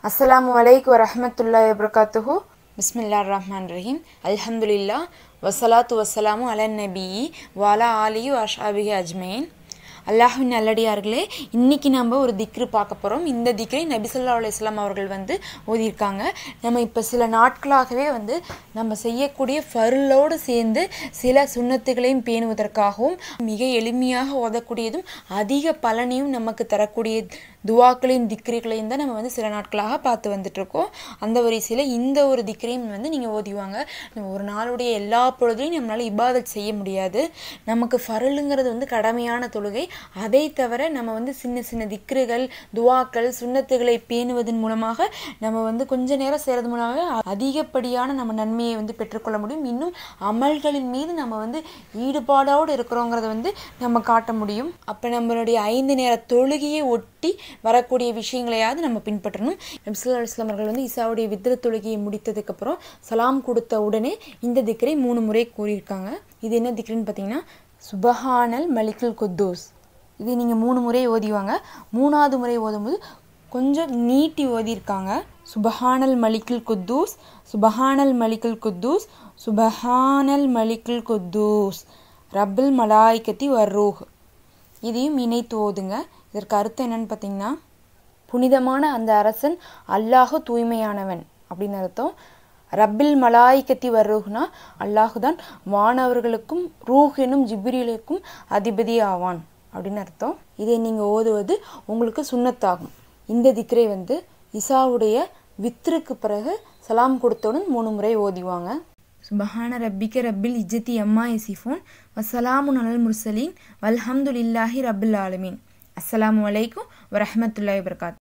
அஸ்ஸலாமு அலைக்கும் வரஹமத்துல்லாஹி வபரகாத்துஹு பிஸ்மில்லார் ரஹ்மான் ரஹீம் அல்ஹம்துலில்லா வசலாத்து வசலாமு அலன் நபி வாலா ஆலியு அஷாபிஹி அஜ்மேன் அல்லாஹின் நல்லடியார்களே இன்னைக்கு நம்ம ஒரு திக்ரு பார்க்க போகிறோம் இந்த திக்ரை நபி ஸல்லல்லாஹு அலைஹி வஸல்லம் அவர்கள் வந்து ஓதியிருக்காங்க நம்ம இப்போ சில நாட்களாகவே வந்து நம்ம செய்யக்கூடிய ஃபருளோடு சேர்ந்து சில சுண்ணத்துகளையும் பேணுவதற்காகவும் மிக எளிமையாக ஓதக்கூடியதும் அதிக பலனையும் நமக்கு தரக்கூடிய துவாக்களையும் திக்ரிகளையும் தான் நம்ம வந்து சில நாட்களாக பார்த்து வந்துட்ருக்கோம் அந்த வரிசையில் இந்த ஒரு திக்ரையும் வந்து நீங்கள் ஓதிவாங்க நம்ம ஒரு நாளுடைய எல்லா பொழுதுலையும் நம்மளால் இபாதத் செய்ய முடியாது நமக்கு ஃபருளுங்கிறது வந்து கடமையான தொழுகை அதை தவிர நம்ம வந்து சின்ன சின்ன திக்ருகள் துவாக்கள் சுண்ணத்துகளை பேணுவதன் மூலமாக நம்ம வந்து கொஞ்ச நேரம் செய்கிறது மூலமாக அதிகப்படியான நம்ம நன்மையை வந்து பெற்றுக்கொள்ள முடியும் இன்னும் அமல்களின் மீது நம்ம வந்து ஈடுபாடோடு இருக்கிறோங்கிறத வந்து நம்ம காட்ட முடியும் அப்போ நம்மளுடைய ஐந்து நேர தொழுகையை ஒட்டி வரக்கூடிய விஷயங்களையாவது நம்ம பின்பற்றணும் நபிசுல்லா இஸ்லாம் அவர்கள் வந்து இசாவுடைய வித்திர தொழுகையை முடித்ததுக்கப்புறம் சலாம் கொடுத்த உடனே இந்த திக்கரை மூணு முறை கூறியிருக்காங்க இது என்ன திக்ருன்னு பார்த்தீங்கன்னா சுபஹானல் மலிக்குல் குத்தூஸ் இது நீங்கள் மூணு முறை ஓதிவாங்க மூணாவது முறை ஓதும்போது கொஞ்சம் நீட்டி ஓதியிருக்காங்க சுபஹானல் மலிக்குல் குத்தூஸ் சுபஹானல் மலிக்குல் குத்தூஸ் சுபஹானல் மலிக்குல் குத்தூஸ் ரப்புல் மலாய்க்கத்தி வர்ரூஹ் இதையும் இணைத்து ஓதுங்க இதற்கு அர்த்தம் என்னன்னு பார்த்தீங்கன்னா புனிதமான அந்த அரசன் அல்லாஹு தூய்மையானவன் அப்படின்னு அர்த்தம் ரப்பில் மலாய்க்கத்தி வர்றூஹ்னா அல்லாஹு தான் வானவர்களுக்கும் ரூஹ் எனும் ஜிப்ரிலுக்கும் அதிபதி ஆவான் அப்படின்னு அர்த்தம் இதை நீங்கள் ஓதுவது உங்களுக்கு சுண்ணத்தாகும் இந்த திக்ரை வந்து இசாவுடைய வித்ருக்கு பிறகு சலாம் கொடுத்தவுடன் மூணு முறை ஓதிவாங்க சுபஹான ரப்பிக்க ரப்பில் இஜ்ஜத்தி அம்மா எசிஃபோன் வசலாமுன் அலல் முர்சலீன் வல்ஹம்துலில்லாஹி ரப்பில் ஆலமீன் அஸ்ஸலாமு அலைக்கும் வரஹமத்துல்லாஹி வபரகாத்